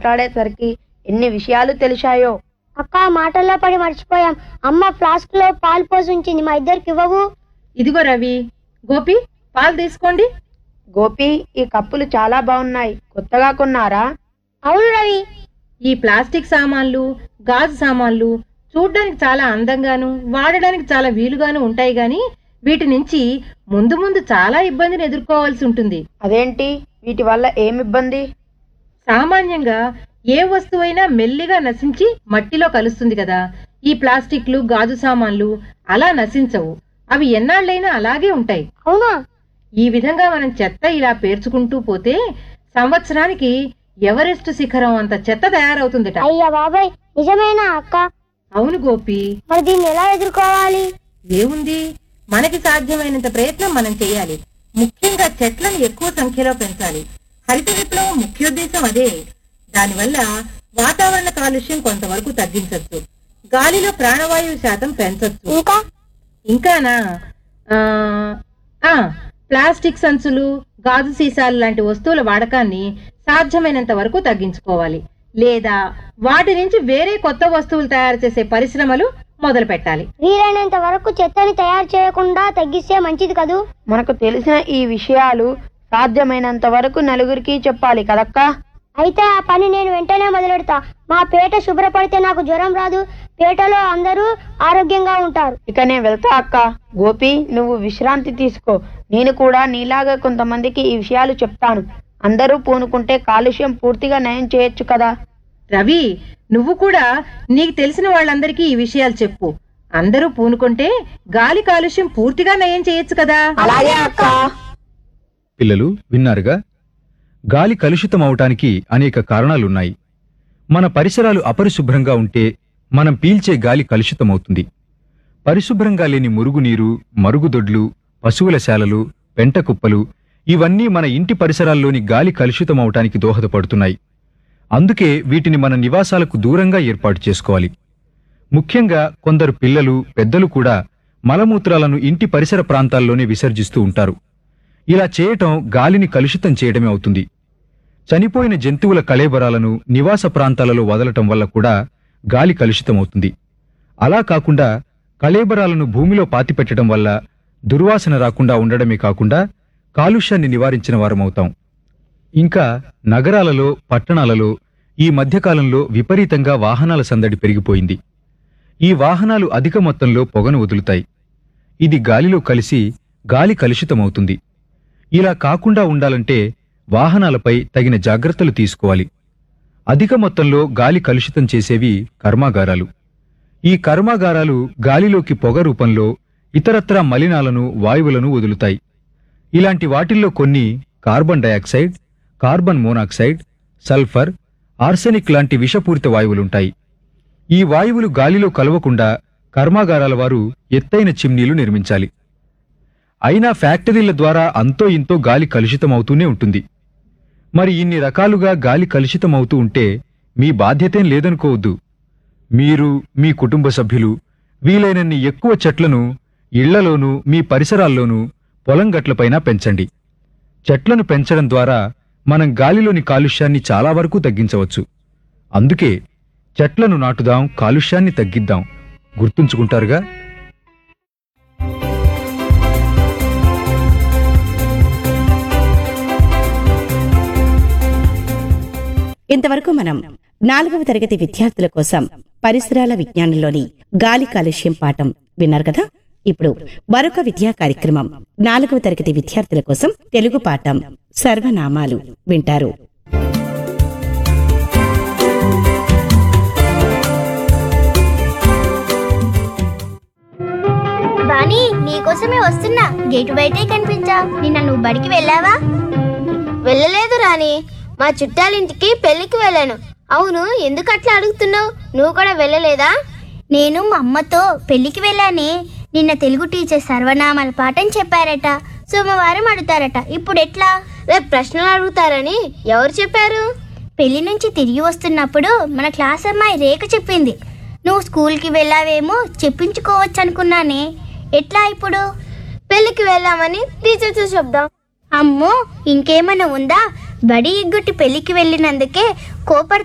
మాట్లాడేసరికి ఎన్ని విషయాలు తెలిసాయో అక్క మాటల్లో పడి మర్చిపోయాం అమ్మ ఫ్లాస్క్ లో పాలు పోసి ఉంచింది మా ఇద్దరికి ఇవ్వవు ఇదిగో రవి గోపి పాలు తీసుకోండి గోపి ఈ కప్పులు చాలా బాగున్నాయి కొత్తగా కొన్నారా అవును రవి ఈ ప్లాస్టిక్ సామాన్లు గాజు సామాన్లు చూడ్డానికి చాలా అందంగాను వాడడానికి చాలా వీలుగాను ఉంటాయి గాని వీటి నుంచి ముందు ముందు చాలా ఇబ్బందిని ఎదుర్కోవాల్సి ఉంటుంది అదేంటి వీటి వల్ల ఏమి ఇబ్బంది సామాన్యంగా ఏ వస్తువైనా మెల్లిగా నశించి మట్టిలో కలుస్తుంది కదా ఈ ప్లాస్టిక్లు గాజు సామాన్లు అలా నశించవు అవి ఎన్నాళ్ళైనా అలాగే ఉంటాయి అవునా ఈ విధంగా మనం చెత్త ఇలా పేర్చుకుంటూ పోతే సంవత్సరానికి ఎవరెస్ట్ శిఖరం అంత చెత్త తయారవుతుందట అయ్యా బాబాయ్ నిజమేనా అక్క అవును గోపి మరి దీన్ని ఎలా ఎదుర్కోవాలి ఏముంది మనకి సాధ్యమైనంత ప్రయత్నం మనం చేయాలి ముఖ్యంగా చెట్లను ఎక్కువ సంఖ్యలో పెంచాలి హరిత విప్లవం ముఖ్యోద్దేశం అదే దానివల్ల వాతావరణ కాలుష్యం కొంతవరకు తగ్గించొచ్చు గాలిలో ప్రాణవాయువు శాతం పెంచొచ్చు ఇంకా ఇంకానా ఆ, ఆ, ప్లాస్టిక్ సంచులు గాజు సీసాలు లాంటి వస్తువుల వాడకాన్ని సాధ్యమైనంత వరకు తగ్గించుకోవాలి లేదా వాటి నుంచి వేరే కొత్త వస్తువులు తయారు చేసే పరిశ్రమలు మొదలు పెట్టాలి వీలైనంత వరకు చెత్తని తయారు చేయకుండా తగ్గిస్తే మంచిది కదూ మనకు తెలిసిన ఈ విషయాలు సాధ్యమైనంత వరకు నలుగురికి చెప్పాలి కదక్కా అయితే ఆ పని నేను వెంటనే మొదలెడతా మా పేట శుభ్రపడితే నాకు జ్వరం రాదు పేటలో అందరూ ఆరోగ్యంగా ఉంటారు ఇక నేను వెళ్తా అక్క గోపి నువ్వు విశ్రాంతి తీసుకో నేను కూడా నీలాగా కొంతమందికి ఈ విషయాలు చెప్తాను అందరూ పూనుకుంటే కాలుష్యం పూర్తిగా నయం చేయొచ్చు కదా రవి నువ్వు కూడా నీకు తెలిసిన వాళ్ళందరికీ ఈ విషయాలు చెప్పు అందరూ పూనుకుంటే గాలి కాలుష్యం పూర్తిగా నయం చేయొచ్చు కదా అలాగే అక్క పిల్లలు విన్నారుగా గాలి కలుషితం అవటానికి అనేక కారణాలున్నాయి మన పరిసరాలు అపరిశుభ్రంగా ఉంటే మనం పీల్చే గాలి కలుషితమవుతుంది పరిశుభ్రంగా లేని మురుగునీరు మరుగుదొడ్లు పశువుల శాలలు పెంట కుప్పలు ఇవన్నీ మన ఇంటి పరిసరాల్లోని గాలి కలుషితమవటానికి దోహదపడుతున్నాయి అందుకే వీటిని మన నివాసాలకు దూరంగా ఏర్పాటు చేసుకోవాలి ముఖ్యంగా కొందరు పిల్లలు పెద్దలు కూడా మలమూత్రాలను ఇంటి పరిసర ప్రాంతాల్లోనే విసర్జిస్తూ ఉంటారు ఇలా చేయటం గాలిని కలుషితం చేయడమే అవుతుంది చనిపోయిన జంతువుల కళేబరాలను నివాస ప్రాంతాలలో వదలటం వల్ల కూడా గాలి కలుషితమవుతుంది అలా కాకుండా కళేబరాలను భూమిలో పాతిపెట్టడం వల్ల దుర్వాసన రాకుండా ఉండడమే కాకుండా కాలుష్యాన్ని నివారించిన వారమవుతాం ఇంకా నగరాలలో పట్టణాలలో ఈ మధ్యకాలంలో విపరీతంగా వాహనాల సందడి పెరిగిపోయింది ఈ వాహనాలు అధిక మొత్తంలో పొగను వదులుతాయి ఇది గాలిలో కలిసి గాలి కలుషితమవుతుంది ఇలా కాకుండా ఉండాలంటే వాహనాలపై తగిన జాగ్రత్తలు తీసుకోవాలి అధిక మొత్తంలో గాలి కలుషితం చేసేవి కర్మాగారాలు ఈ కర్మాగారాలు గాలిలోకి పొగ రూపంలో ఇతరత్రా మలినాలను వాయువులను వదులుతాయి ఇలాంటి వాటిల్లో కొన్ని carbon dioxide carbon monoxide sulphur arsenic లాంటి విషపూరిత వాయువులుంటాయి ఈ వాయువులు గాలిలో కలవకుండా కర్మాగారాల వారు ఎత్తైన చిమ్నీలు నిర్మించాలి అయినా ఫ్యాక్టరీల ద్వారా అంతో ఇంతో గాలి కలుషితమవుతూనే ఉంటుంది మరి ఇన్ని రకాలుగా గాలి కలుషితమవుతూ ఉంటే మీ బాధ్యతేం లేదనుకోవద్దు మీరు మీ కుటుంబ సభ్యులు వీలైనన్ని ఎక్కువ చెట్లను ఇళ్లలోనూ మీ పరిసరాల్లోనూ పొలం గట్లపైన పెంచండి చెట్లను పెంచడం ద్వారా మనం గాలిలోని కాలుష్యాన్ని చాలా వరకు తగ్గించవచ్చు అందుకే చెట్లను నాటుదాం కాలుష్యాన్ని తగ్గిద్దాం గుర్తుంచుకుంటారుగా ఇంతవరకు మనం నాలుగవ తరగతి విద్యార్థుల కోసం పరిసరాల విజ్ఞానంలోని గాలి కాలుష్యం పాఠం విన్నారు కదా ఇప్పుడు మరొక విద్యా కార్యక్రమం నాలుగవ తరగతి విద్యార్థుల కోసం తెలుగు పాఠం సర్వనామాలు వింటారు వాణి నీకోసమే వస్తున్నా గేటు బయటే కనిపించా నిన్న నువ్వు బడికి వెళ్ళావా వెళ్ళలేదు రాణి మా చుట్టాలింటికి పెళ్లికి వెళ్ళాను అవును ఎందుకు అట్లా అడుగుతున్నావు నువ్వు కూడా వెళ్ళలేదా నేను మా అమ్మతో పెళ్లికి వెళ్ళానే నిన్న తెలుగు టీచర్ సర్వనామాల పాఠం చెప్పారట సోమవారం అడుగుతారట ఇప్పుడు ఎట్లా రేపు ప్రశ్నలు అడుగుతారని ఎవరు చెప్పారు పెళ్లి నుంచి తిరిగి వస్తున్నప్పుడు మన క్లాస్ అమ్మాయి రేఖ చెప్పింది నువ్వు స్కూల్కి వెళ్ళావేమో చెప్పించుకోవచ్చు అనుకున్నానే ఎట్లా ఇప్పుడు పెళ్ళికి వెళ్ళామని టీచర్తో చెప్దాం అమ్మో ఇంకేమైనా ఉందా బడి ఎగ్గొట్టి పెళ్లికి వెళ్ళినందుకే కోపర్